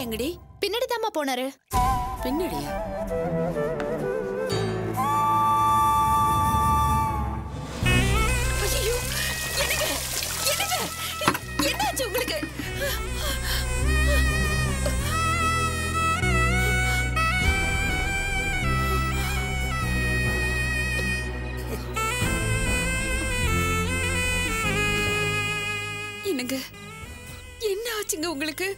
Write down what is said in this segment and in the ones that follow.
எங்கடி பின்னாடி தாம்மா போனாரு பின்னாடியா ஐயோ என்னங்க என்னங்க என்னாச்சு உங்களுக்கு என்னங்க என்ன ஆச்சுங்க உங்களுக்கு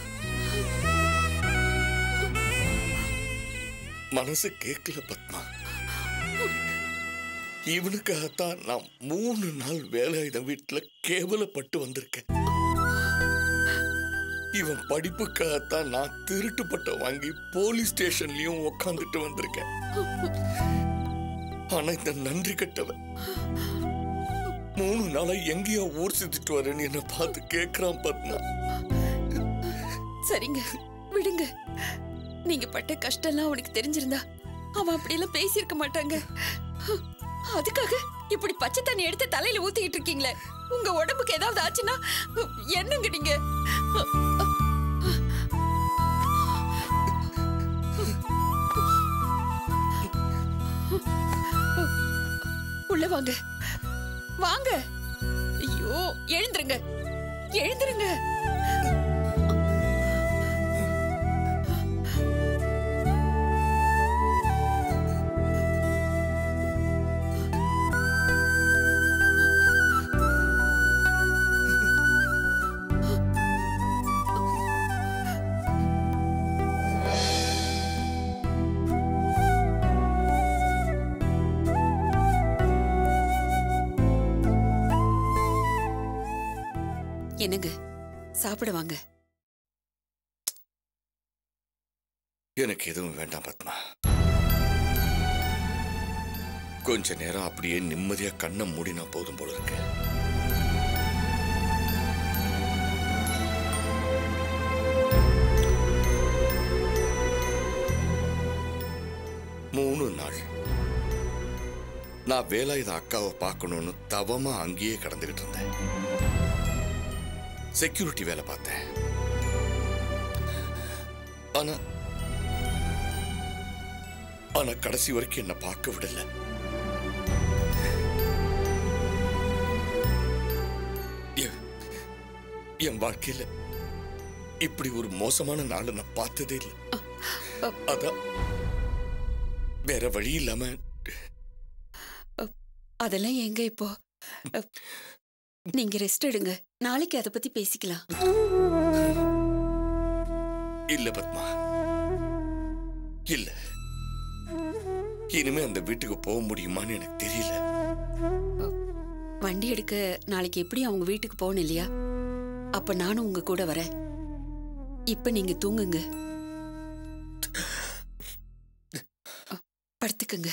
மனசு கேட்கல பத்மா இவனுக்காகத்தான் நான் மூணு நாள் வேலாயுதம் வீட்டுல கேவலப்பட்டு வந்திருக்கேன் இவன் படிப்புக்காகத்தான் நான் திருட்டு பட்டம் வாங்கி போலீஸ் ஸ்டேஷன்லயும் உக்காந்துட்டு வந்திருக்கேன் ஆனா இந்த நன்றி கட்டவன் மூணு நாளா எங்கேயோ ஊர் சுத்திட்டு வரேன்னு என்ன பார்த்து கேக்குறான் பத்மா சரிங்க விடுங்க நீங்க பட்ட கஷ்டம்லாம் அவனுக்கு தெரிஞ்சிருந்தா அவன் அப்படியெல்லாம் பேசியிருக்க மாட்டாங்க அதுக்காக இப்படி பச்சை தண்ணி எடுத்து தலையில ஊத்திக்கிட்டு இருக்கீங்களே உங்க உடம்புக்கு ஏதாவது ஆச்சுன்னா என்னங்க நீங்க உள்ள வாங்க வாங்க ஐயோ எழுந்துருங்க எழுந்துருங்க என்னங்க சாப்பிட வாங்க எனக்கு எதுவும் வேண்டாம் பத்மா கொஞ்ச நேரம் அப்படியே நிம்மதியா கண்ணை மூடினா போதும் போல இருக்கு மூணு நாள் நான் வேலாயுத அக்காவை பார்க்கணும்னு தவமா அங்கேயே கடந்துகிட்டு இருந்தேன் செக்யூரிட்டி வேலை பார்த்தேன் ஆனா ஆனா கடைசி வரைக்கும் என்ன பார்க்க விடல என்- என் வாழ்க்கையில இப்படி ஒரு மோசமான நாளை நான் பார்த்ததே இல்லை அதான் வேற வழி இல்லாம அதெல்லாம் எங்க இப்போ அ, நீங்க ரெஸ்ட் எடுங்க நாளைக்கு அதை பத்தி பேசிக்கலாம் இல்ல பத்மா இல்ல இனிமே அந்த வீட்டுக்கு போக முடியுமான்னு எனக்கு தெரியல வண்டி எடுக்க நாளைக்கு எப்படி அவங்க வீட்டுக்கு போகணும் இல்லையா அப்ப நானும் உங்க கூட வரேன் இப்ப நீங்க தூங்குங்க அ, படுத்துக்குங்க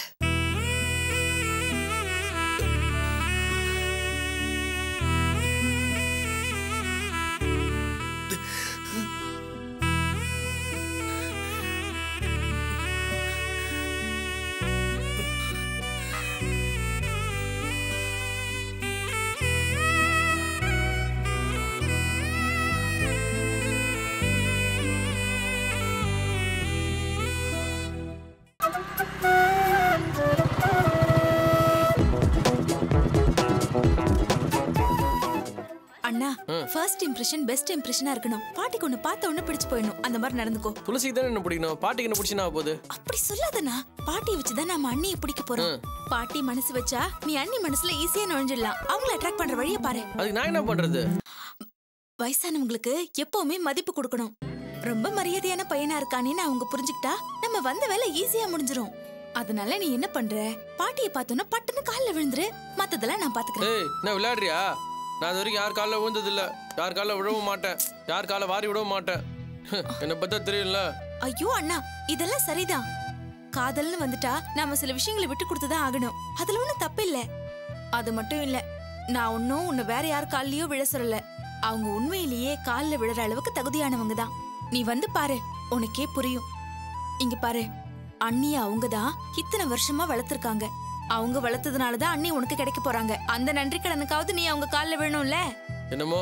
அண்ணா ஃபர்ஸ்ட் இம்ப்ரெஷன் பெஸ்ட் இம்ப்ரெஷனா இருக்கணும் பாட்டிக்கு ஒண்ணு பார்த்த உடனே பிடிச்சு போயிடணும் அந்த மாதிரி நடந்துக்கோ துளசிக்கு தானே என்ன பிடிக்கணும் பாட்டிக்கு என்ன பிடிச்சினா போகுது அப்படி சொல்லாதண்ணா பாட்டியை வச்சுதான் நம்ம அண்ணியை பிடிக்க போறோம் பாட்டி மனசு வச்சா நீ அண்ணி மனசுல ஈஸியா நுழைஞ்சிடலாம் அவங்கள அட்ராக்ட் பண்ற வழியை பாரு அதுக்கு நான் என்ன பண்றது வயசானவங்களுக்கு எப்பவுமே மதிப்பு கொடுக்கணும் ரொம்ப மரியாதையான பையனா இருக்கானேன்னு அவங்க புரிஞ்சுக்கிட்டா நம்ம வந்த வேலை ஈஸியா முடிஞ்சிரும் அதனால நீ என்ன பண்ற பாட்டியை பார்த்தோன்னா பட்டுன்னு கால்ல விழுந்துரு மத்ததெல்லாம் நான் பாத்துக்கிறேன் ஏய் என்ன விளையாடுறியா நான் இது வரைக்கும் யார் காலில் விழுந்தது இல்ல யார் காலில் விழவும் மாட்டேன் யார் காலை வாரி விடவும் மாட்டேன் என்னை பத்தா தெரியும்ல ஐயோ அண்ணா இதெல்லாம் சரிதான் காதல்னு வந்துட்டா நாம சில விஷயங்களை விட்டு கொடுத்துதான் ஆகணும் அதுல ஒண்ணும் தப்பு இல்ல அது மட்டும் இல்ல நான் ஒன்னும் உன்னை வேற யார் கால்லயோ விழ சொல்லல அவங்க உண்மையிலேயே கால்ல விழற அளவுக்கு தகுதியானவங்க தான் நீ வந்து பாரு உனக்கே புரியும் இங்க பாரு அண்ணிய அவங்க தான் இத்தனை வருஷமா வளர்த்திருக்காங்க அவங்க வளர்த்ததுனால தான் அண்ணி உனக்கு கிடைக்க போறாங்க அந்த நன்றி கடனுக்காவது நீ அவங்க கால்ல விழணும்ல என்னமோ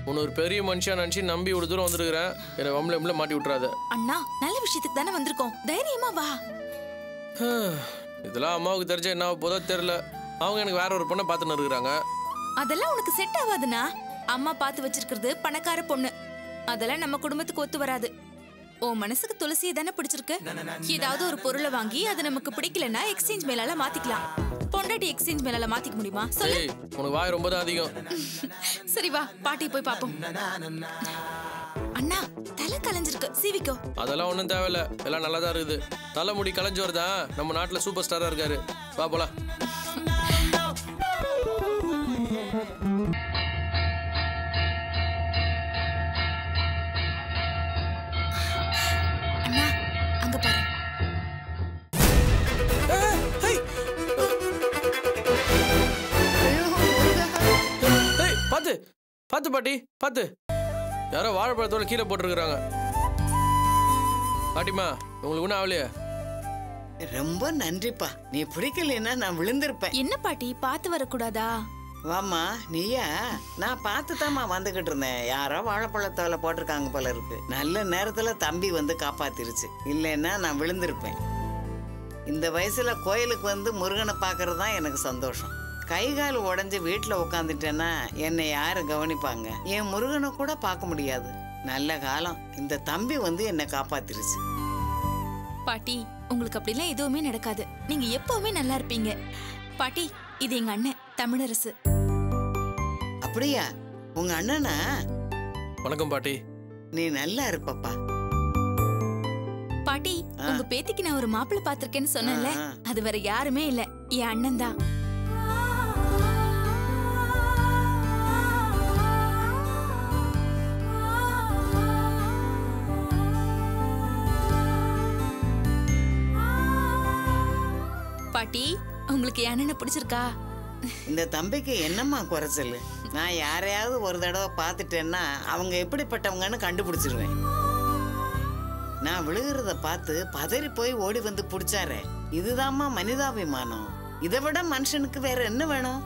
உன்னை ஒரு பெரிய மனுஷன் நினச்சி நம்பி இவ்வளோ தூரம் வந்துருக்கிறேன் என்னை வம்பளை வம்பளை மாட்டி விட்றாத அண்ணா நல்ல விஷயத்துக்கு தானே வந்திருக்கோம் தைரியமா வா இதெல்லாம் அம்மாவுக்கு தெரிஞ்ச என்ன ஆகப் போதோ தெரில அவங்க எனக்கு வேற ஒரு பொண்ணை பார்த்துன்னு இருக்கிறாங்க அதெல்லாம் உனக்கு செட் ஆகாதுண்ணா அம்மா பார்த்து வச்சிருக்கிறது பணக்கார பொண்ணு அதெல்லாம் நம்ம குடும்பத்துக்கு ஒத்து வராது உன் மனசுக்கு துளசியை தானே பிடிச்சிருக்கு ஏதாவது ஒரு பொருளை வாங்கி அது நமக்கு பிடிக்கலன்னா எக்ஸ்சேஞ்ச் மேலால மாத்திக்கலாம் பொண்டாட்டி எக்ஸ்சேஞ்ச் மேலால மாத்திக்க முடியுமா சொல்லு ஏய் உனக்கு வாய் ரொம்ப தான் அதிகம் சரி வா பாட்டி போய் பாப்போம் அண்ணா தலை கலைஞ்சிருக்கு சீவிக்கோ அதெல்லாம் ஒன்றும் தேவையில்ல எல்லாம் நல்லா தான் இருக்குது தலைமுடி கலைஞ்சு வருதா நம்ம நாட்டில் சூப்பர் ஸ்டாராக இருக்காரு வா போலாம் அண்ணா அங்க பாரு ஏய் பார்த்து பார்த்து பாட்டி பார்த்து யாரோ வாழைப்பழத்தோட கீழே போட்டிருக்கிறாங்க பாட்டிமா உங்களுக்கு ஒன்றும் ஆகலையே ரொம்ப நன்றிப்பா நீ பிடிக்கலைன்னா நான் விழுந்திருப்பேன் என்ன பாட்டி பார்த்து வரக்கூடாதா வாமா நீயா நான் பார்த்து தாம்மா வந்துகிட்டு இருந்தேன் யாரோ வாழைப்பழத்தோல போட்டிருக்காங்க போல இருக்கு நல்ல நேரத்துல தம்பி வந்து காப்பாத்திருச்சு இல்லைன்னா நான் விழுந்திருப்பேன் இந்த வயசுல கோயிலுக்கு வந்து முருகனை பார்க்கறது தான் எனக்கு சந்தோஷம் கை கால் உடஞ்சி வீட்டில் உட்காந்துட்டேன்னா என்னை யாரு கவனிப்பாங்க என் முருகனை கூட பார்க்க முடியாது நல்ல காலம் இந்த தம்பி வந்து என்னை காப்பாத்திருச்சு பாட்டி உங்களுக்கு அப்படிலாம் எதுவுமே நடக்காது நீங்க எப்பவுமே நல்லா இருப்பீங்க பாட்டி இது எங்க அண்ணன் தமிழரசு அப்படியா உங்க அண்ணனா வணக்கம் பாட்டி நீ நல்லா இருப்பப்பா பாட்டி உங்க பேத்திக்கு நான் ஒரு மாப்பிள்ளை பாத்திருக்கேன்னு சொன்னேன்ல ஆ, ஆ. அது வேற யாருமே இல்ல என் அண்ணன் தான் பாட்டி உங்களுக்கு என் அண்ணனை பிடிச்சிருக்கா இந்த தம்பிக்கு என்னம்மா குறைச்சல் நான் யாரையாவது ஒரு தடவை பார்த்துட்டேன்னா அவங்க எப்படிப்பட்டவங்கன்னு கண்டுபிடிச்சிருவேன் நான் விழுகிறத பார்த்து பதறி போய் ஓடி வந்து பிடிச்சாரே இதுதாம்மா மனிதாபிமானம் இதை விட மனுஷனுக்கு வேற என்ன வேணும்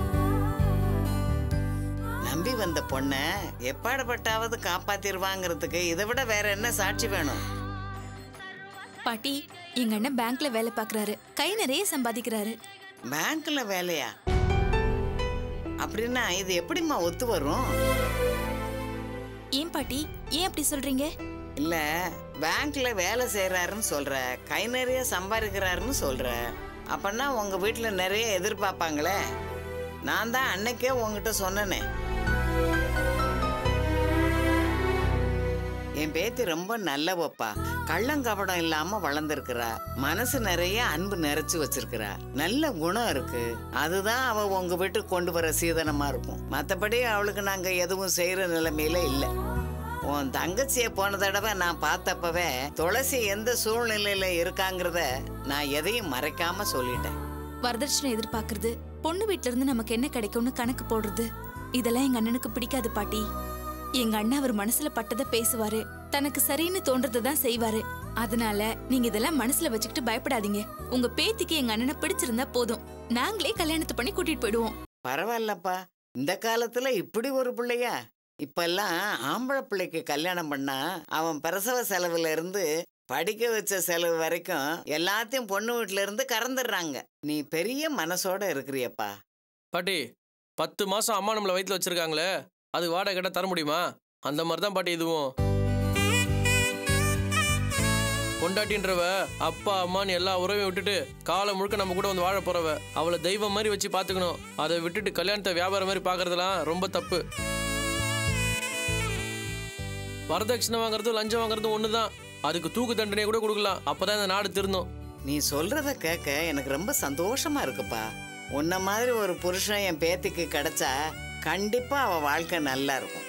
நம்பி வந்த பொண்ணை எப்பாடுபட்டாவது காப்பாத்திருவாங்கிறதுக்கு இதை விட வேற என்ன சாட்சி வேணும் பாட்டி எங்க அண்ணன் பேங்க்ல வேலை பாக்குறாரு கை நிறைய சம்பாதிக்கிறாரு பேங்க்ல வேலையா அப்படின்னா இது எப்படிம்மா ஒத்து வரும் ஏன் பாட்டி ஏன் அப்படி சொல்றீங்க இல்ல பேங்க்ல வேலை செய்யறாருன்னு சொல்ற கை நிறைய சம்பாதிக்கிறாருன்னு சொல்ற அப்பன்னா உங்க வீட்டுல நிறைய எதிர்பார்ப்பாங்களே நான் தான் அன்னைக்கே உங்ககிட்ட சொன்னனே என் பேத்தி ரொம்ப நல்லவப்பா கள்ளங்கபடம் இல்லாம வளர்ந்துருக்கிறா மனசு நிறைய அன்பு நிறைச்சு வச்சிருக்கிறா நல்ல குணம் இருக்கு அதுதான் அவ உங்க வீட்டுக்கு கொண்டு வர சீதனமா இருக்கும் மத்தபடி அவளுக்கு நாங்க எதுவும் செய்யற நிலைமையில இல்ல உன் தங்கச்சிய போன தடவை நான் பார்த்தப்பவே துளசி எந்த சூழ்நிலையில இருக்காங்கிறத நான் எதையும் மறைக்காம சொல்லிட்டேன் வரதட்சணை எதிர்பார்க்கறது பொண்ணு வீட்ல இருந்து நமக்கு என்ன கிடைக்கும்னு கணக்கு போடுறது இதெல்லாம் எங்க அண்ணனுக்கு பிடிக்காது பாட்டி எங்க அண்ணன் அவர் மனசுல பட்டதை பேசுவாரு தனக்கு சரின்னு தோன்றதை தான் செய்வாரு அதனால நீங்க இதெல்லாம் மனசுல வச்சுக்கிட்டு பயப்படாதீங்க உங்க பேத்திக்கு எங்க அண்ணனை பிடிச்சிருந்தா போதும் நாங்களே கல்யாணத்தை பண்ணி கூட்டிட்டு போயிடுவோம் பரவாயில்லப்பா இந்த காலத்துல இப்படி ஒரு பிள்ளையா இப்பெல்லாம் ஆம்பளை பிள்ளைக்கு கல்யாணம் பண்ணா அவன் பிரசவ செலவுல இருந்து படிக்க வச்ச செலவு வரைக்கும் எல்லாத்தையும் பொண்ணு வீட்டுல இருந்து கறந்துடுறாங்க நீ பெரிய மனசோட இருக்கிறியப்பா பாட்டி பத்து மாசம் அம்மா நம்மளை வயிற்றுல வச்சிருக்காங்களே அது வாடகை கேட்டால் தர முடியுமா அந்த மாதிரி தான் பாட்டி இதுவும் பொண்டாட்டின்றவ அப்பா அம்மான்னு எல்லா உறவையும் விட்டுட்டு காலம் முழுக்க நம்ம கூட வந்து வாழ போறவ அவளை தெய்வம் மாதிரி வச்சு பார்த்துக்கணும் அதை விட்டுட்டு கல்யாணத்தை வியாபாரம் மாதிரி பார்க்கறதெல்லாம் ரொம்ப தப்பு வரதட்சணை வாங்குறதும் லஞ்சம் வாங்குறதும் ஒன்று தான் அதுக்கு தூக்கு தண்டனையை கூட கொடுக்கலாம் அப்பதான் இந்த நாடு திருந்தும் நீ சொல்றத கேட்க எனக்கு ரொம்ப சந்தோஷமா இருக்குப்பா உன்ன மாதிரி ஒரு புருஷன் என் பேத்திக்கு கிடைச்சா கண்டிப்பா அவ வாழ்க்கை நல்லா இருக்கும்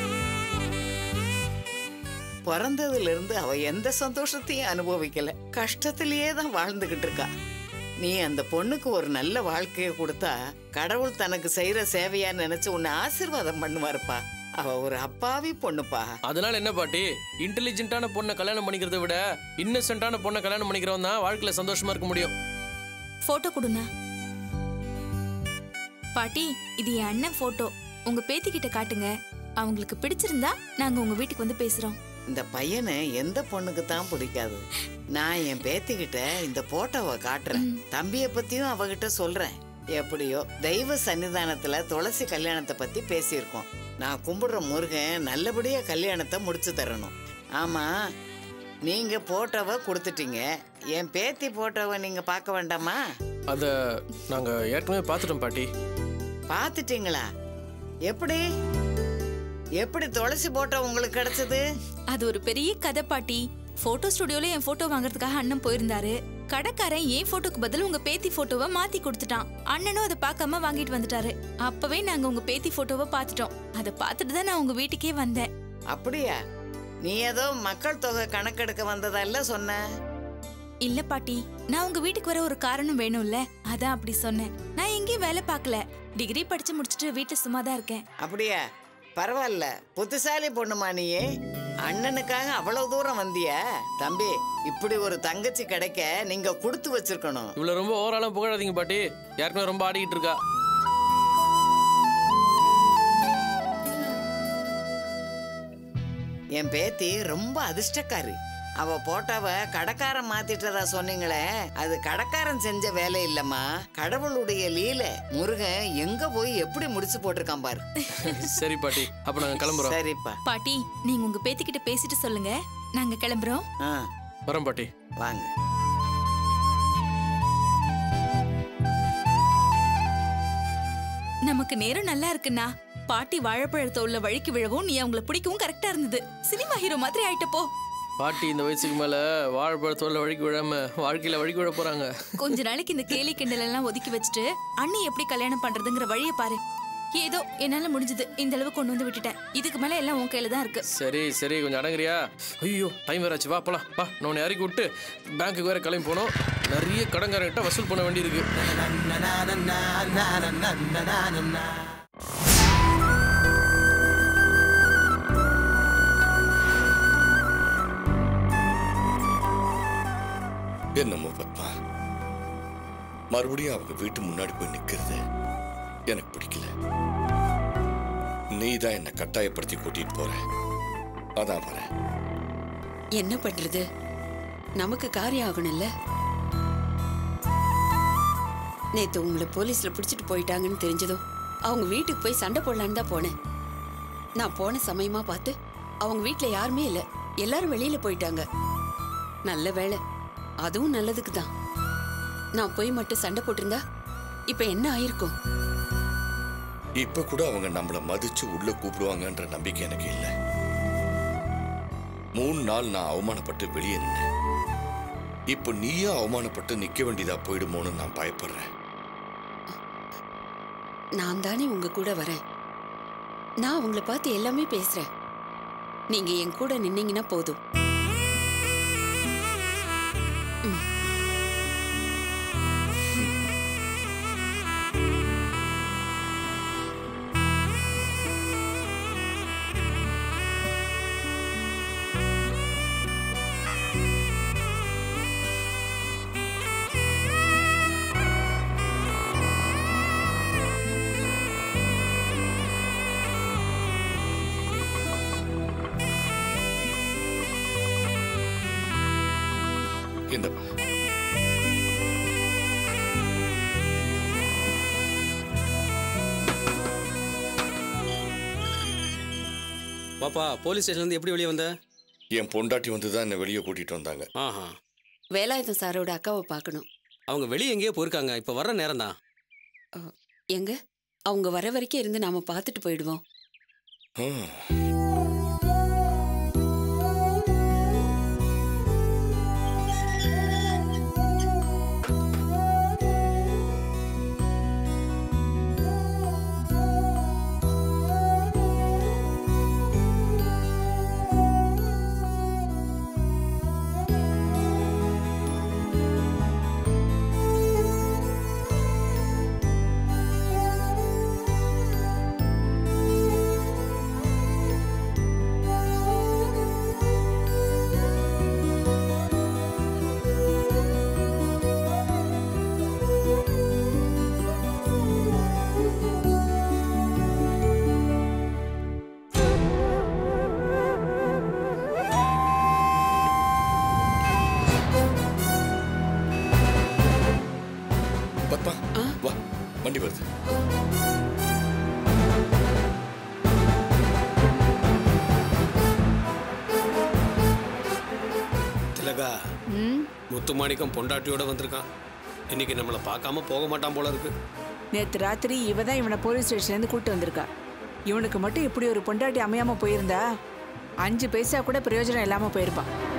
பிறந்ததுல இருந்து அவ எந்த சந்தோஷத்தையும் அனுபவிக்கல கஷ்டத்திலேயே தான் வாழ்ந்துகிட்டு இருக்கா நீ அந்த பொண்ணுக்கு ஒரு நல்ல வாழ்க்கையை கொடுத்தா கடவுள் தனக்கு செய்யற சேவையா நினைச்சு உன்னை ஆசீர்வாதம் பண்ணுவாருப்பா அவ ஒரு அப்பாவி பொண்ணுப்பா அதனால என்ன பாட்டி இன்டெலிஜென்ட்டான பொண்ணை கல்யாணம் பண்ணிக்கிறதை விட இன்னசென்ட்டான பொண்ணை கல்யாணம் பண்ணிக்கிறவன் தான் வாழ்க்கையில சந்தோஷமா இருக்க முடியும் போட்டோ கொடுண்ணா பாட்டி இது என் அண்ணன் போட்டோ உங்க பேத்தி கிட்ட காட்டுங்க அவங்களுக்கு பிடிச்சிருந்தா நாங்க உங்க வீட்டுக்கு வந்து பேசுறோம் இந்த பையனை எந்த பொண்ணுக்கு தான் பிடிக்காது நான் என் பேத்திக்கிட்ட இந்த போட்டோவை காட்டுறேன் தம்பிய பத்தியும் அவகிட்ட சொல்றேன் எப்படியோ தெய்வ சன்னிதானத்துல துளசி கல்யாணத்தை பத்தி பேசியிருக்கோம் நான் கும்பிடுற முருகன் நல்லபடியா கல்யாணத்தை முடிச்சு தரணும் ஆமா நீங்க போட்டோவை கொடுத்துட்டீங்க என் பேத்தி போட்டோவை நீங்க பார்க்க வேண்டாமா அதை நாங்கள் ஏற்கனவே பார்த்துட்டோம் பாட்டி பார்த்துட்டீங்களா எப்படி எப்படி துளசி போட்டோ உங்களுக்கு கிடைச்சது அது ஒரு பெரிய கதை பாட்டி போட்டோ ஸ்டுடியோல என் போட்டோ வாங்குறதுக்காக அண்ணன் போயிருந்தாரு கடைக்காரன் என் போட்டோக்கு பதில் உங்க பேத்தி போட்டோவை மாத்தி கொடுத்துட்டான் அண்ணனும் அதை பார்க்காம வாங்கிட்டு வந்துட்டாரு அப்பவே நாங்க உங்க பேத்தி போட்டோவை பார்த்துட்டோம் அதை பார்த்துட்டு தான் நான் உங்க வீட்டுக்கே வந்தேன் அப்படியா நீ ஏதோ மக்கள் தொகை கணக்கெடுக்க வந்ததல்ல சொன்ன இல்ல பாட்டி நான் உங்க வீட்டுக்கு வர ஒரு காரணம் வேணும்ல அதான் அப்படி சொன்னேன் நான் எங்கேயும் வேலை பார்க்கல டிகிரி படிச்சு முடிச்சுட்டு வீட்டுல சும்மா தான் இருக்கேன் அப்படியா பரவாயில்ல புத்திசாலி பொண்ணுமா நீயே அண்ணனுக்காக அவ்வளவு தூரம் வந்தியா தம்பி இப்படி ஒரு தங்கச்சி கிடைக்க நீங்க கொடுத்து வச்சிருக்கணும் இவ்வளோ ரொம்ப ஓவராலாம் புகழாதீங்க பாட்டி ஏற்கனவே ரொம்ப ஆடிக்கிட்டு இருக்கா என் பேத்தி ரொம்ப அதிர்ஷ்டக்காரி அவ போட்டோவ கடைக்காரன் மாத்திட்டதா சொன்னீங்களே அது கடைக்காரன் செஞ்ச வேலை இல்லம்மா கடவுளுடைய லீலை முருகன் எங்க போய் எப்படி முடிச்சு போட்டிருக்கான் பாரு சரி பாட்டி அப்போ நாங்கள் கிளம்புறோம் சரிப்பா பாட்டி நீங்க உங்க பேத்திக்கிட்ட பேசிட்டு சொல்லுங்க நாங்க கிளம்புறோம் ஆ வரோம் பாட்டி வாங்க நமக்கு நேரம் நல்லா இருக்குண்ணா பாட்டி வாழைப்பழத்தை உள்ள வழிக்கு விழவும் நீ அவங்கள பிடிக்கவும் கரெக்டா இருந்தது சினிமா ஹீரோ மாதிரி ஆயிட்டப்போ பாட்டி இந்த வயசுக்கு மேலே வாழைப்பழத்தோட வழிக்கு விழாம வாழ்க்கையில் வழிக்கு விழ போகிறாங்க கொஞ்ச நாளைக்கு இந்த கேலி கிண்டல் எல்லாம் ஒதுக்கி வச்சுட்டு அண்ணி எப்படி கல்யாணம் பண்றதுங்கிற வழியை பாரு ஏதோ என்னால முடிஞ்சது இந்த அளவு கொண்டு வந்து விட்டுட்டேன் இதுக்கு மேல எல்லாம் உன் கையில தான் இருக்கு சரி சரி கொஞ்சம் அடங்குறியா ஐயோ டைம் வேறாச்சு வா போலாம் வா நான் உன்னை இறக்கி விட்டு பேங்க்குக்கு வேற கிளம்பி போகணும் நிறைய கடன்காரங்கிட்ட வசூல் பண்ண வேண்டியிருக்கு என்னமோ பத்மா மறுபடியும் அவங்க வீட்டு முன்னாடி போய் நிக்கிறது எனக்கு பிடிக்கல நீ தான் என்னை கட்டாயப்படுத்தி கூட்டிட்டு போற அதான் வரேன் என்ன பண்றது நமக்கு காரியம் ஆகணும்ல நேத்து உங்களை போலீஸ்ல பிடிச்சிட்டு போயிட்டாங்கன்னு தெரிஞ்சதும் அவங்க வீட்டுக்கு போய் சண்டை போடலான்னு தான் போனேன் நான் போன சமயமா பார்த்து அவங்க வீட்ல யாருமே இல்ல எல்லாரும் வெளியில போயிட்டாங்க நல்ல வேளை அதுவும் நல்லதுக்கு தான் நான் போய் மட்டும் சண்டை போட்டிருந்தா இப்ப என்ன ஆயிருக்கும் இப்ப கூட அவங்க நம்மள மதிச்சு உள்ள கூப்பிடுவாங்கன்ற நம்பிக்கை எனக்கு இல்லை மூணு நாள் நான் அவமானப்பட்டு வெளியே நின்னேன் இப்போ நீயும் அவமானப்பட்டு நிக்க வேண்டியதா போயிடுமோன்னு நான் பயப்படுறேன் நான் தானே உங்க கூட வரேன் நான் உங்களை பார்த்து எல்லாமே பேசுறேன் நீங்க என் கூட நின்னீங்கன்னா போதும் இந்தப்பா பாப்பா போலீஸ் ஸ்டேஷன்லேருந்து எப்படி வெளியே வந்த என் பொண்டாட்டி வந்து தான் என்னை வெளியே கூட்டிட்டு வந்தாங்க ஆஹா வேலாயுதம் சாரோட அக்காவை பார்க்கணும் அவங்க வெளியே எங்கேயோ போயிருக்காங்க இப்போ வர்ற நேரம் தான் எங்க அவங்க வர வரைக்கும் இருந்து நாம பார்த்துட்டு போயிடுவோம் ஆ. முத்துமாணிக்கம் பொண்டாட்டியோட வந்திருக்கான் இன்னைக்கு நம்மளை பார்க்காம போக மாட்டான் போல இருக்கு நேத்து ராத்திரி இவ தான் இவனை போலீஸ் ஸ்டேஷன்லேருந்து கூட்டு வந்திருக்கா இவனுக்கு மட்டும் இப்படி ஒரு பொண்டாட்டி அமையாம போயிருந்தா அஞ்சு பைசா கூட பிரயோஜனம் இல்லாம போயிருப்பான்